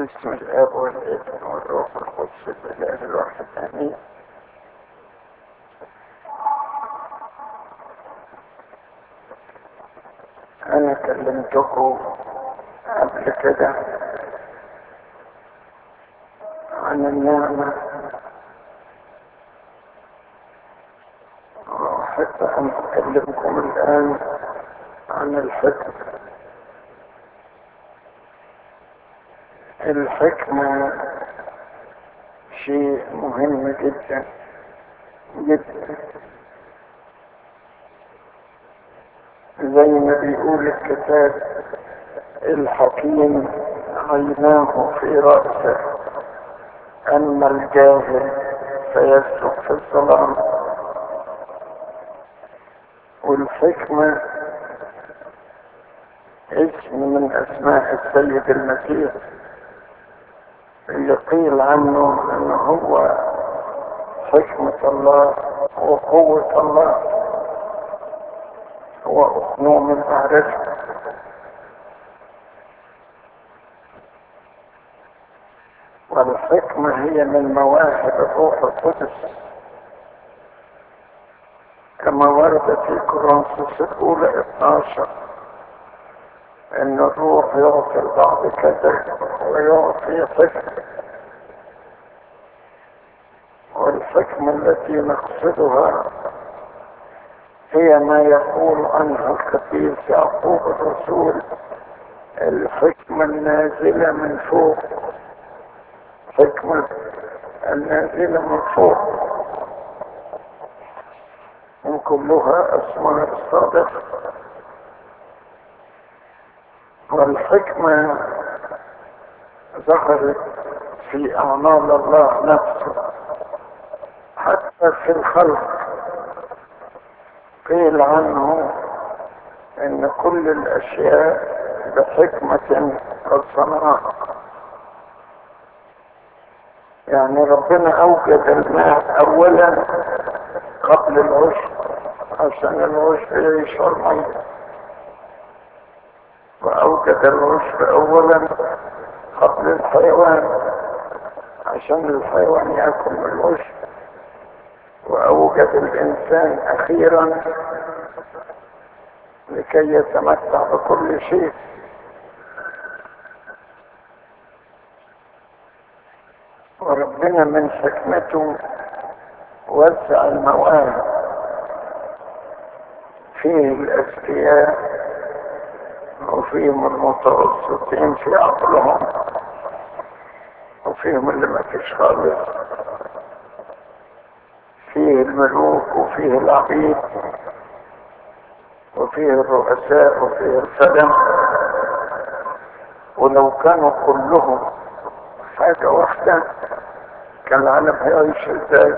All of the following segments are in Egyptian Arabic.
باسم الاب والابن والروح القدس الاله الواحد امين انا كلمتكم قبل كده عن النعمة وأحب أن أكلمكم الآن عن الحكمة الحكمة شيء مهم جدا جدا زي ما بيقول الكتاب الحكيم عيناه في رأسه أما الجاهل فيسلك في الظلام والحكمة اسم من أسماء السيد المسيح اللي قيل عنه أنه هو حكمة الله وقوة الله هو أخنوم المعرفة والحكمة هي من مواهب الروح القدس كما ورد في كورنثوس الأولى 12 أن الروح يعطي البعض كذا ويعطي حكمة والحكمة التي نقصدها هي ما يقول عنها القديس يعقوب الرسول الحكمة النازلة من فوق حكمة النازلة من فوق من كلها أسماء الصادق والحكمة ظهرت في أعمال الله نفسه حتى في الخلق قيل عنه ان كل الاشياء بحكمة قد صنعها يعني ربنا اوجد الماء اولا قبل العشب عشان العشب يعيش المية واوجد العشب اولا قبل الحيوان عشان الحيوان ياكل من العشب واوجد الانسان اخيرا لكي يتمتع بكل شيء وربنا من حكمته وسع المواهب فيه الاذكياء وفيهم المتوسطين في عقلهم وفيهم اللي ما فيش خالص فيه الملوك وفيه العبيد وفيه الرؤساء وفيه الخدم ولو كانوا كلهم حاجة واحدة كان العالم هيعيش ازاي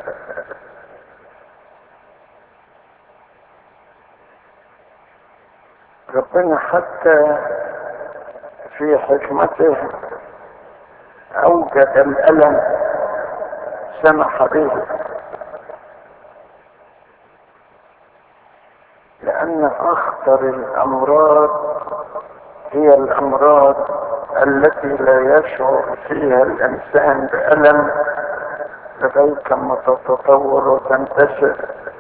ربنا حتى في حكمته اوجد الالم سمح به لأن أخطر الأمراض هي الأمراض التي لا يشعر فيها الإنسان بألم لغاية ما تتطور وتنتشر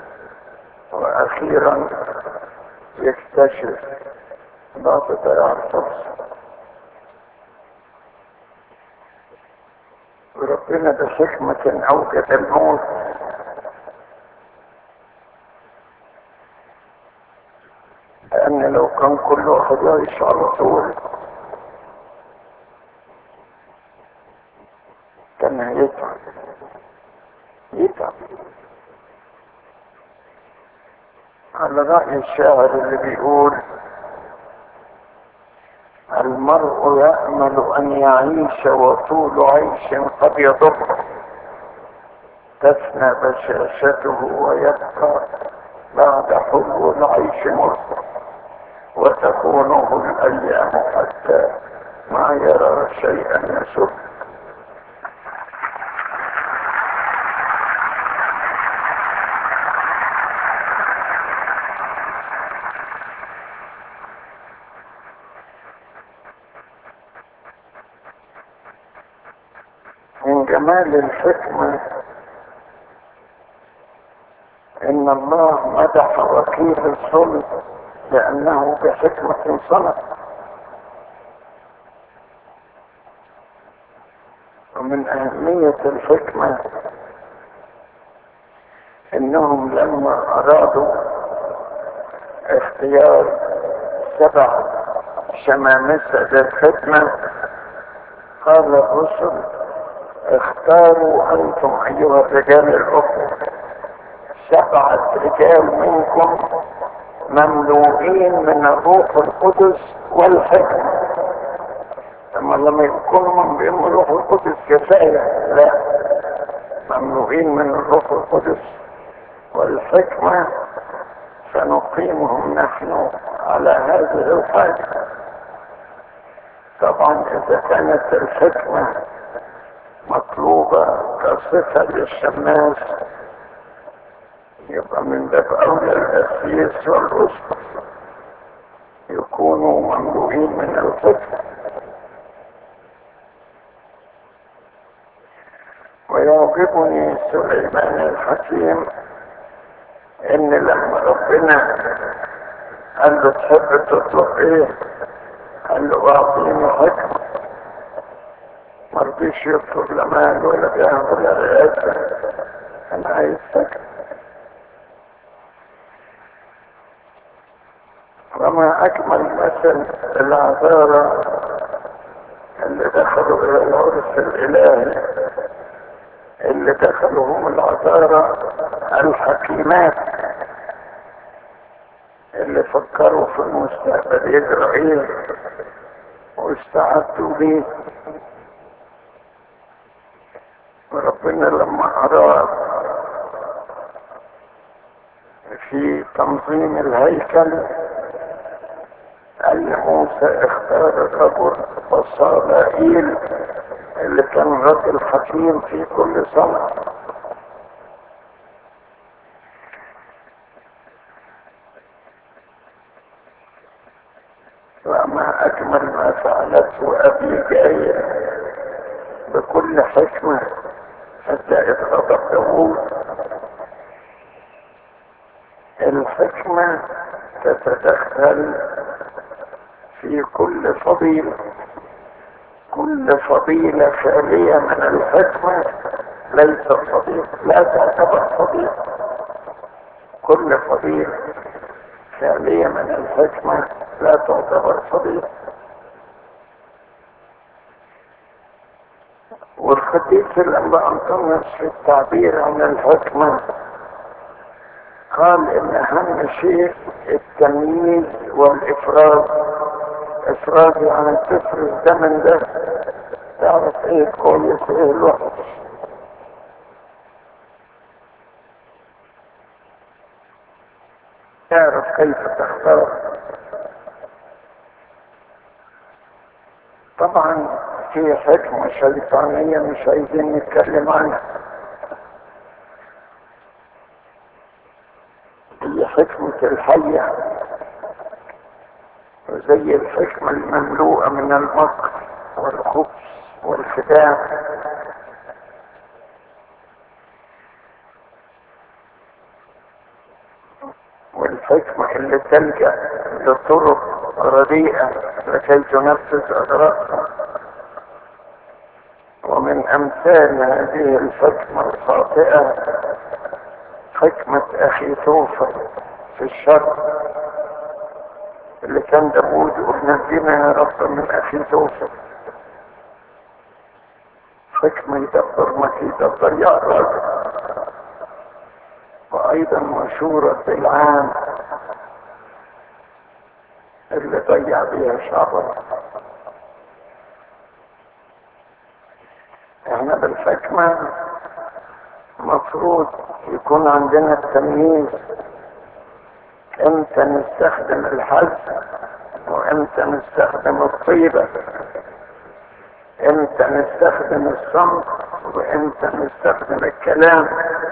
وأخيرا يكتشف بعد ضياع الفرصة وربنا بحكمة أوجد الموت لأن لو كان كل واحد يعيش على طول كان هيتعب يتعب على رأي الشاعر اللي بيقول المرء يأمل أن يعيش وطول عيش قد يضر تفنى بشاشته ويبقى بعد حلو العيش مر وتكونه الأيام حتى ما يرى شيئا يسر من جمال الحكمة ان الله مدح وكيل الصلب لانه بحكمة صنع ومن اهمية الحكمة انهم لما ارادوا اختيار سبع شمامسة للخدمة قال الرسل اختاروا انتم ايها الرجال الاخوة سبعة رجال منكم مملوئين من الروح القدس والحكمة اما لما يكونوا مملوئين من الروح القدس كفاية لا مملوئين من الروح القدس والحكمة سنقيمهم نحن على هذه الحاجة طبعا اذا كانت الحكمة مطلوبة كصفة للشماس يبقى من باب اولى الاسيس والاسقف يكونوا مملوئين من الحكمة ويعجبني سليمان الحكيم ان لما ربنا قال له تحب تطلب ايه قال له اعطيني حكمة مرضيش يطلب لا مال ولا جاه ولا رئاسة انا عايز سكن وما اجمل مثل العذارى اللي دخلوا الى العرس الالهي اللي دخلوا هم العذارى الحكيمات اللي فكروا في المستقبل يجرى ايه واستعدوا ليه وربنا لما اراد في تنظيم الهيكل قال لموسى اختار الرجل وصالائيل اللي كان رجل حكيم في كل صنعه وما أجمل ما فعلته أبي جاي بكل حكمة حتى غضب داوود الحكمة تتدخل في كل فضيلة كل فضيلة خالية من الحكمة ليست فضيلة لا تعتبر فضيلة كل فضيلة خالية من الحكمة لا تعتبر فضيلة والخطيب لما أنطونس في التعبير عن الحكمة قال إن أهم شيء التمييز والإفراد إفراد يعني تفرز ده من ده تعرف إيه كويس إيه الوحش تعرف كيف تختار طبعا في حكمة شيطانية مش عايزين نتكلم عنها هي حكمة الحية وزي الحكمة المملوءة من المكر والخبز والخداع والحكمة اللي تلجأ لطرق رديئة لكي تنفذ أغراضها ومن أمثال هذه الحكمة الخاطئة حكمة أخي توفل في الشر اللي كان داوود يقول نجينا يا رب من أخي توفل حكمة يدبر ما يدبر يا راجل وايضا مشورة العام اللي ضيع بيها شعبه احنا بالحكمة مفروض يكون عندنا التمييز امتى نستخدم الحزم وامتى نستخدم الطيبة امتى نستخدم الصمت وامتى نستخدم الكلام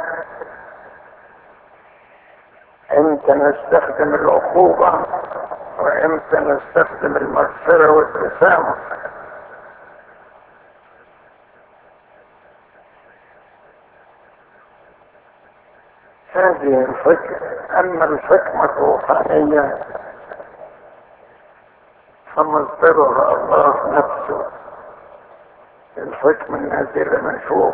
امتى نستخدم العقوبة وامتى نستخدم المغفرة والتسامح هذه الحكمة أما الحكمة الروحانية فمصدرها الله نفسه الحكمة النازلة من فوق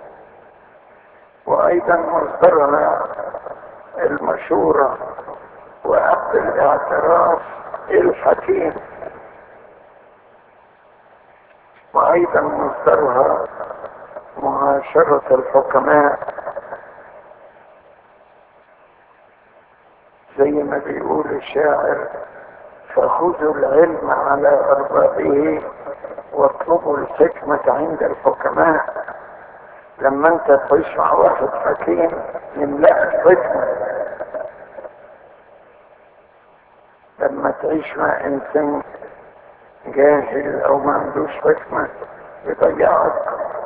وأيضا مصدرها المشورة وعقد الاعتراف الحكيم وأيضا مصدرها معاشرة الحكماء زي ما بيقول الشاعر فخذوا العلم على أربابه واطلبوا الحكمة عند الحكماء لما انت تعيش مع واحد حكيم يملأك حكمة لما تعيش مع انسان جاهل او ما عندوش حكمة يضيعك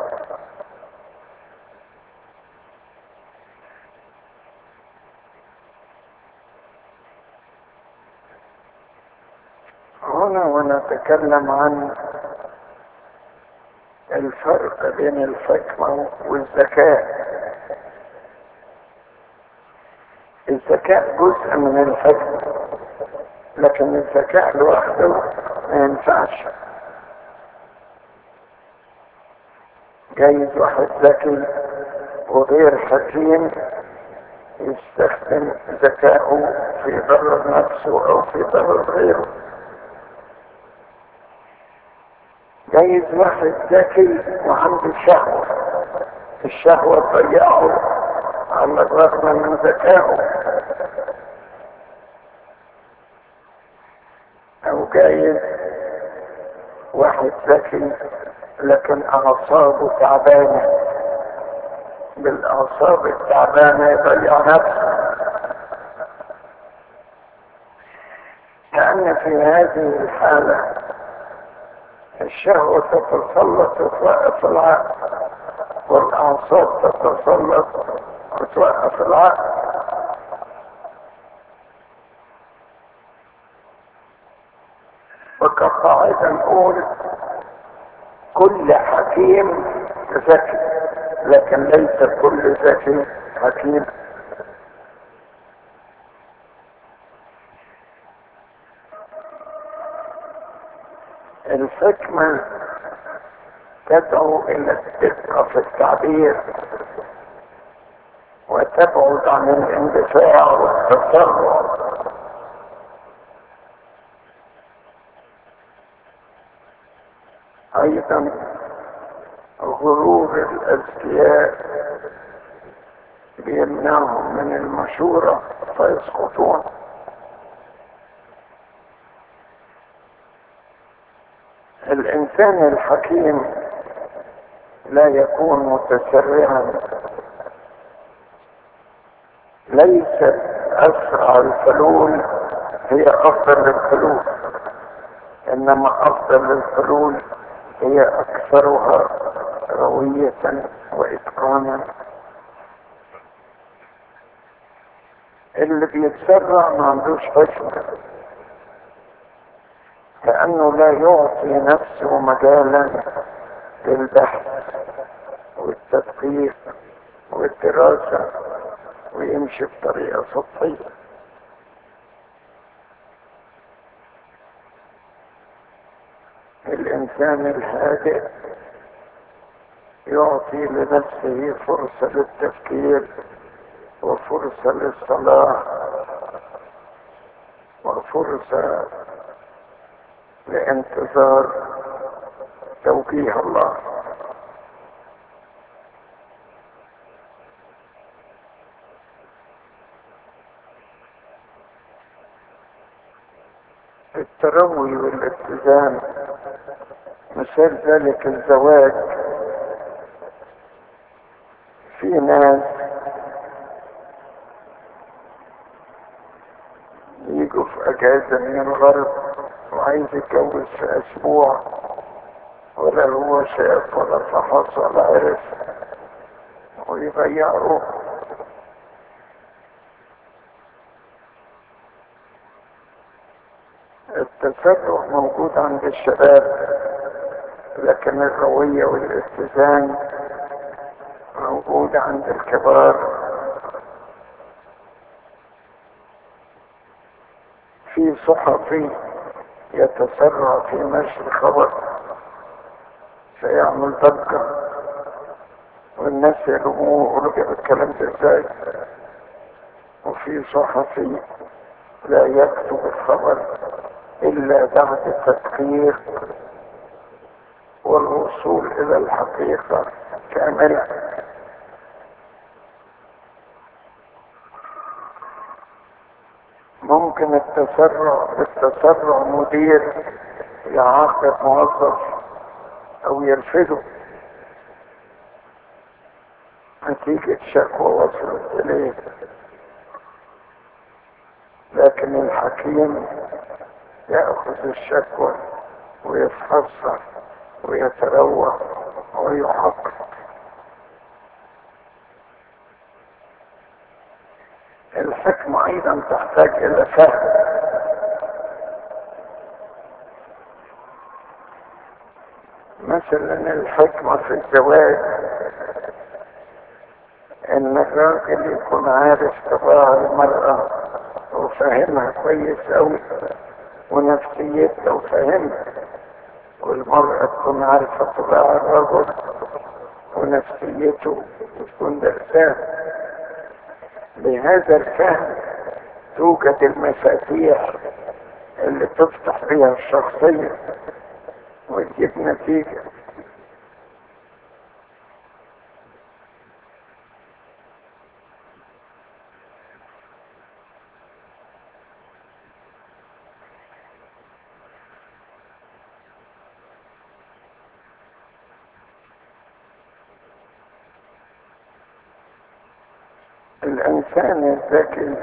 هنا ونتكلم عن الفرق بين الحكمة والذكاء الذكاء جزء من الحكمة لكن الذكاء لوحده ما ينفعش جايز واحد ذكي وغير حكيم يستخدم ذكاءه في ضرر نفسه او في ضرر غيره جايز واحد ذكي وعنده شهوة الشهوة تضيعه على الرغم من ذكائه او جايز واحد ذكي لكن اعصابه تعبانة بالاعصاب التعبانة يضيع نفسه لان في هذه الحالة الشهوة تتسلط وتوقف العقل والأعصاب تتسلط وتوقف العقل وكقاعدة نقول كل حكيم ذكي لكن ليس كل ذكي حكيم الحكمة تدعو إلى الدقة في التعبير وتبعد عن الاندفاع والتسرع أيضا غرور الأذكياء بيمنعهم من المشورة فيسقطون الإنسان الحكيم لا يكون متسرعا ليست أسرع الحلول هي أفضل الحلول إنما أفضل الحلول هي أكثرها روية وإتقانا اللي بيتسرع ما عندوش حكمة لأنه لا يعطي نفسه مجالا للبحث والتدقيق والدراسة ويمشي بطريقة سطحية الإنسان الهادئ يعطي لنفسه فرصة للتفكير وفرصة للصلاح وفرصة لانتظار توجيه الله التروي والاتزان مثال ذلك الزواج في ناس يجوا في اجازة من الغرب وعايز يتجوز في اسبوع ولا هو شاف ولا فحص ولا عرف ويضيعوا التسرع موجود عند الشباب لكن الروية والاتزان موجودة عند الكبار في صحفي يتسرع في نشر خبر سيعمل ضجة والناس يلوموه ويقولوا كده الكلام ده ازاي وفي صحفي لا يكتب الخبر إلا بعد التدقيق والوصول إلى الحقيقة كاملة ممكن التسرع التسرع مدير يعاقب موظف أو يرفضه نتيجة شكوى وصلت إليه لكن الحكيم يأخذ الشكوى ويفحصها ويتروى ويحقق الحكمة أيضا تحتاج إلى فهم مثلا الحكمة في الزواج ان الراجل يكون عارف طباع المرأة وفاهمها كويس اوي ونفسيتها وفاهمها والمرأة تكون عارفة طباع الرجل ونفسيته وتكون درساه بهذا الفهم توجد المفاتيح اللي تفتح بها الشخصية وتجيب نتيجة الإنسان الذكي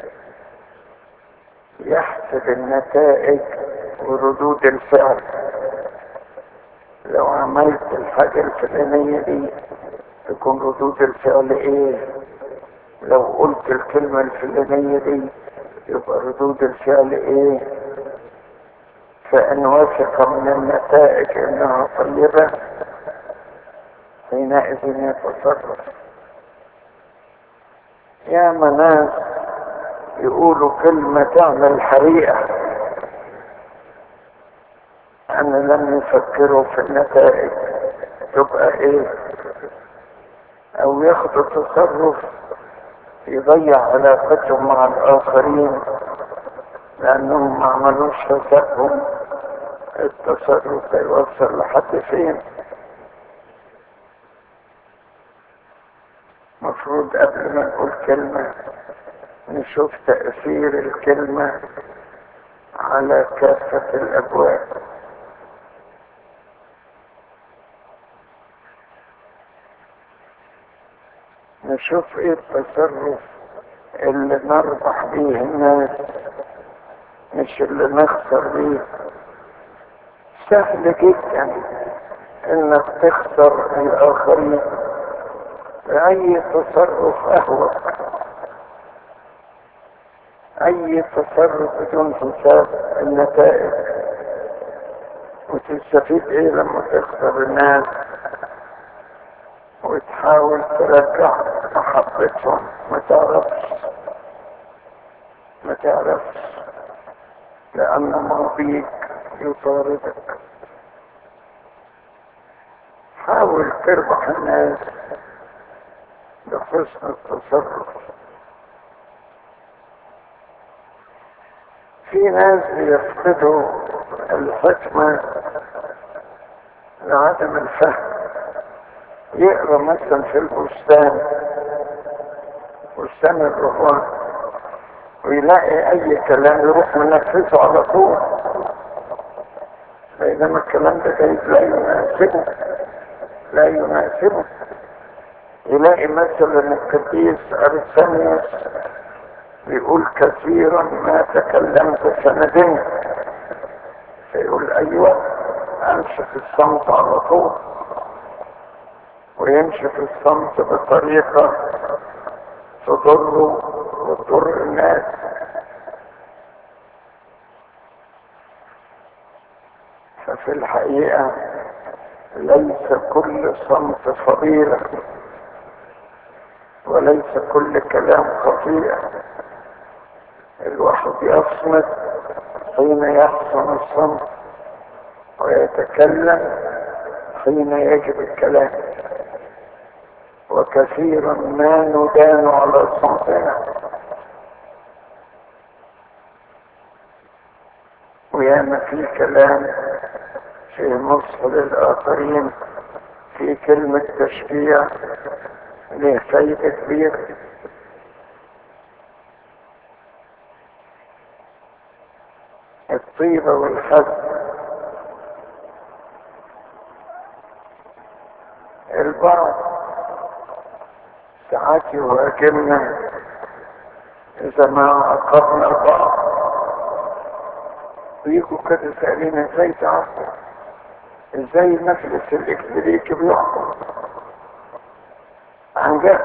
يحسب النتائج وردود الفعل لو عملت الحاجة الفلانية دي تكون ردود الفعل ايه لو قلت الكلمة الفلانية دي يبقى ردود الفعل ايه فإن وثق من النتائج انها طيبة حينئذ يتصرف يا ناس يقولوا كلمة تعمل حريقة أن لم يفكروا في النتائج تبقى إيه أو ياخدوا تصرف يضيع علاقتهم مع الآخرين لأنهم ما عملوش حسابهم التصرف يوصل لحد فين مفروض قبل ما نقول كلمة نشوف تأثير الكلمة على كافة الأبواب نشوف ايه التصرف اللي نربح بيه الناس مش اللي نخسر بيه سهل جدا انك تخسر الاخرين اي تصرف اهوى اي تصرف بدون حساب النتائج وتستفيد ايه لما تخسر الناس وتحاول ترجع محبتهم ما تعرفش ما تعرفش لان ماضيك يطاردك حاول تربح الناس بحسن التصرف في ناس بيفقدوا الحكمة لعدم الفهم يقرا مثلا في البستان بستان الرهوان ويلاقي اي كلام يروح منفذه على طول بينما الكلام ده جايز لا يناسبه لا يناسبه يلاقي مثلا القديس ارسانيوس بيقول كثيرا ما تكلمت سندين فيقول ايوه امشي في الصمت على طول ويمشي في الصمت بطريقة تضره وتضر الناس ففي الحقيقة ليس كل صمت فضيلة وليس كل كلام خطيئة الواحد يصمت حين يحسن الصمت ويتكلم حين يجب الكلام وكثيرا ما ندان على صمتنا وياما في كلام في نصح للآخرين في كلمة تشجيع له فايدة كبيرة الطيبة والحزن البعض ساعات يواجهنا إذا ما عاقبنا بعض ويجوا كده سألين ازاي تعصب ازاي المجلس الإكليريكي بيحكم عن جهل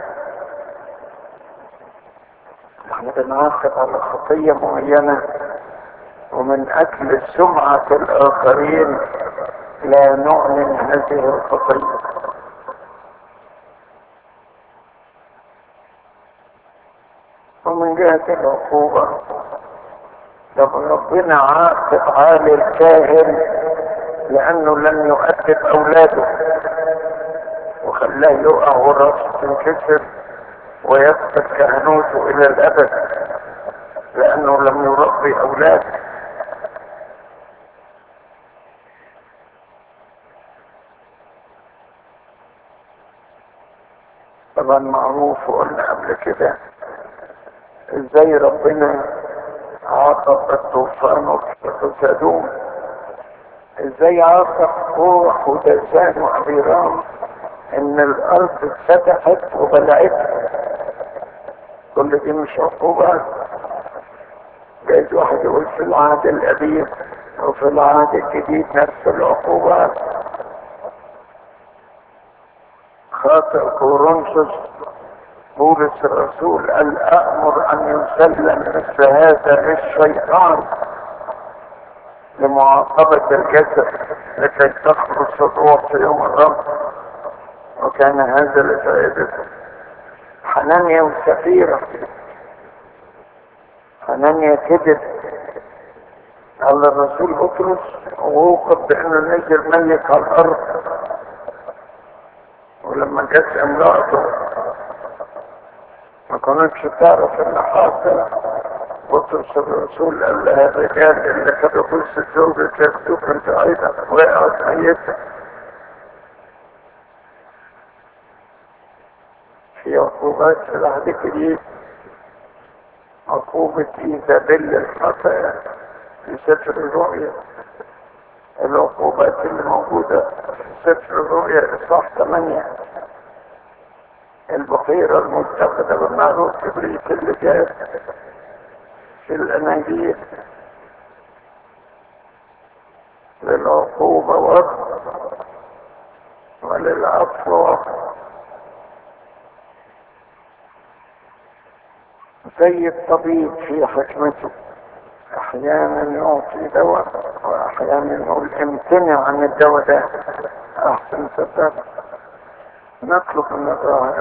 احنا بنعاقب على خطية معينة ومن أجل سمعة الآخرين لا نعلن هذه الخطية ومن جهة العقوبة طب ربنا عاقب عالي الكاهن لأنه لم يؤدب أولاده وخلاه يقع والرأس تنكسر ويثبت كهنوته إلى الأبد لأنه لم يربي أولاده طبعا معروف وقلنا قبل كده ازاي ربنا عاقب الطوفان وسدوم ازاي عاقب روح ودزان وعبيرام ان الارض اتفتحت وبلعتها كل دي مش عقوبات جايز واحد يقول في العهد القديم وفي العهد الجديد نفس العقوبات خاطئ كورنثوس بولس الرسول قال أأمر أن يسلم مثل هذا للشيطان لمعاقبة الجسد لكي تخلص الروح في يوم الرب وكان هذا لفائدته حنانيا وسفيرة حنانيا كذب على الرسول بطرس ووقف بأنه نزل ميت على الأرض ولما جت امرأته ما كانتش تعرف ان حاصل بطرس الرسول قال لها الرجال اللي كانوا قصة زوجك ياخدوك انت ايضا وقعت ميتة في عقوبات في العهد الجديد عقوبة ايزابيل الخطأ في سفر الرؤيا العقوبات اللي موجودة في سفر الرؤيا إصحاح 8 البحيرة المتخذة بالنار الكبريت اللي جات في الأناجيل للعقوبة وقت وللعفو وقت زي الطبيب في حكمته احيانا يعطي دواء واحيانا يقول امتنع عن الدواء ده احسن صدق نطلب من الله